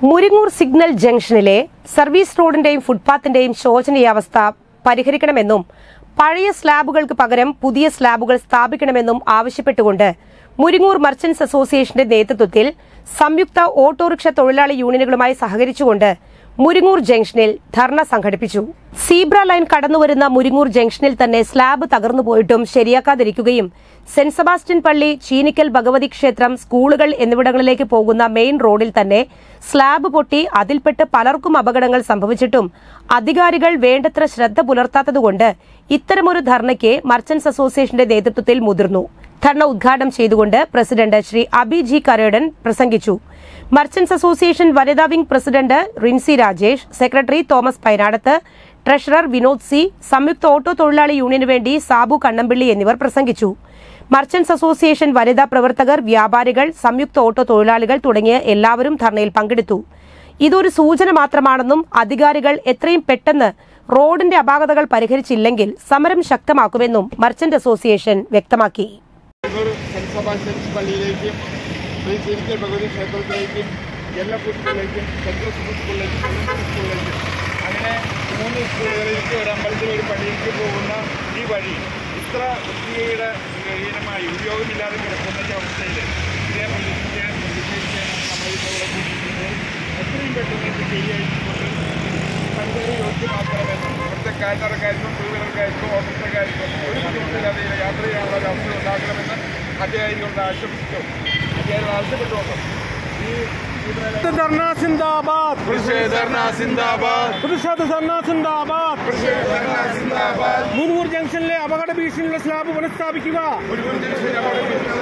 Muringoor signal ജംഗ്ഷനിലെ സർവീസ് റോഡിന്റെയും ഫുട്പാത്തിന്റെയും ശോചനീയാവസ്ഥ പരിഹരിക്കണമെന്നും പഴയ സ്ലാബുകൾക്ക് പകരം പുതിയ സ്ലാബുകൾ സ്ഥാപിക്കണമെന്നും ആവശ്യപ്പെട്ടുകൊണ്ട് മുരിങ്ങൂർ മർച്ചന്റ്സ് അസോസിയേഷന്റെ നേതൃത്വത്തിൽ സംയുക്ത ഓട്ടോറിക്ഷ തൊഴിലാളി യൂണിയനുകളുമായി സഹകരിച്ചുകൊണ്ട് മുരിങ്ങൂർ ജംഗ്ഷനിൽ ധർണ സംഘടിപ്പിച്ചു സീബ്ര ലൈൻ കടന്നുവരുന്ന മുരിങ്ങൂർ ജംഗ്ഷനിൽ തന്നെ സ്ലാബ് തകർന്നു പോയിട്ടും ശരിയാക്കാതിരിക്കുകയും സെന്റ് സെബാസ്റ്റ്യൻ പള്ളി ചീനിക്കൽ ഭഗവതി ക്ഷേത്രം സ്കൂളുകൾ എന്നിവിടങ്ങളിലേക്ക് പോകുന്ന മെയിൻ റോഡിൽ തന്നെ സ്ലാബ് പൊട്ടി അതിൽപ്പെട്ട് പലർക്കും അപകടങ്ങൾ സംഭവിച്ചിട്ടും അധികാരികൾ വേണ്ടത്ര ശ്രദ്ധ പുലർത്താത്തതുകൊണ്ട് ഇത്തരമൊരു ധർണയ്ക്ക് മർച്ചന്റ്സ് അസോസിയേഷന്റെ നേതൃത്വത്തിൽ മുതിർന്നു ധർണ ഉദ്ഘാടനം ചെയ്തുകൊണ്ട് പ്രസിഡന്റ് ശ്രീ അബി ജി കരേടൻ പ്രസംഗിച്ചു മർച്ചന്റ്സ് അസോസിയേഷൻ വനിതാ wing president Rincy Rajesh secretary Thomas Painadath treasurer Vinod C സംയുക്ത ഓട്ടോ തൊഴിലാളി യൂണിയനു വേണ്ടി സാബു കണ്ണമ്പിള്ളി എന്നിവർ പ്രസംഗിച്ചു മർച്ചന്റ്സ് അസോസിയേഷൻ വനിതാ പ്രവർത്തകർ വ്യാപാരികൾ സംയുക്ത ഓട്ടോ തൊഴിലാളികൾ തുടങ്ങിയ എല്ലാവരും ധർണയിൽ പങ്കെടുത്തു ഇതൊരു സൂചന മാത്രമാണെന്നും അധികാരികൾ എത്രയും പെട്ടെന്ന് റോഡിന്റെ അപാകതകൾ പരിഹരിച്ചില്ലെങ്കിൽ സമരം ശക്തമാക്കുമെന്നും മർച്ചന്റ് അസോസിയേഷൻ വ്യക്തമാക്കി കണ്ണൂർ സെന്റ് സെബാസ്റ്റ്യൻസ് പള്ളിയിലേക്കും ശ്രീ തിരിക്കൽ ഭഗവതി ക്ഷേത്രത്തിലേക്കും എല്ലാ സ്കൂളിലേക്കും സെൻട്രൽ സ്കൂളിലേക്കും സെൻട്രൽ സ്കൂളിലേക്കും അങ്ങനെ മൂന്ന് സ്കൂളുകളിലേക്ക് ഒരു അമ്പലത്തിൽ ഒരു പള്ളിയിലേക്ക് പോകുന്ന ഈ വഴി ഇത്ര വൃത്തിയുടെ ഹീനമായി ഉപയോഗമില്ലാതെ കിടക്കുന്ന ഈ അവസ്ഥയിൽ ഇതേ പ്രതിഷേധിക്കാൻ പ്രതിഷേധിക്കാനാണ് നമ്മൾ ഇവിടെ കൂട്ടിയിട്ടുള്ളത് എത്രയും പെട്ടെന്ന് ഇത് ശരിയായിക്കൊണ്ട് സഞ്ചാരി യോഗ്യമാക്കണമെന്നും ഇവിടുത്തെ കാൽനടക്കാർക്കും ടൂ വീലർക്കാർക്കും ഓട്ടോക്കാർക്കും ഒരു ബുദ്ധിമുട്ടില്ലാതെ ഇതിൽ യാത്ര ചെയ്യാനുള്ള ഒരു അവസരം ഉണ്ടാക്കണമെന്ന് അധികാരികളോട് ആശംസിച്ചു അധികാരികൾ ആവശ്യപ്പെട്ടുകൊണ്ട് ഈ ധർണ സിന്ദാബാദ് പ്രതിഷേധർണ സിന്ദാബാദ് പ്രതിഷേധ ധർണ സിന്ദാബാദ് പ്രതിഷേധർണ സിന്ദാബാദ് മുൻകൂർ ജംഗ്ഷനിലെ അപകട ഭീഷണിയുള്ള സ്ലാബ് പുനഃസ്ഥാപിക്കുക ഒരു മുൻകരുതൽ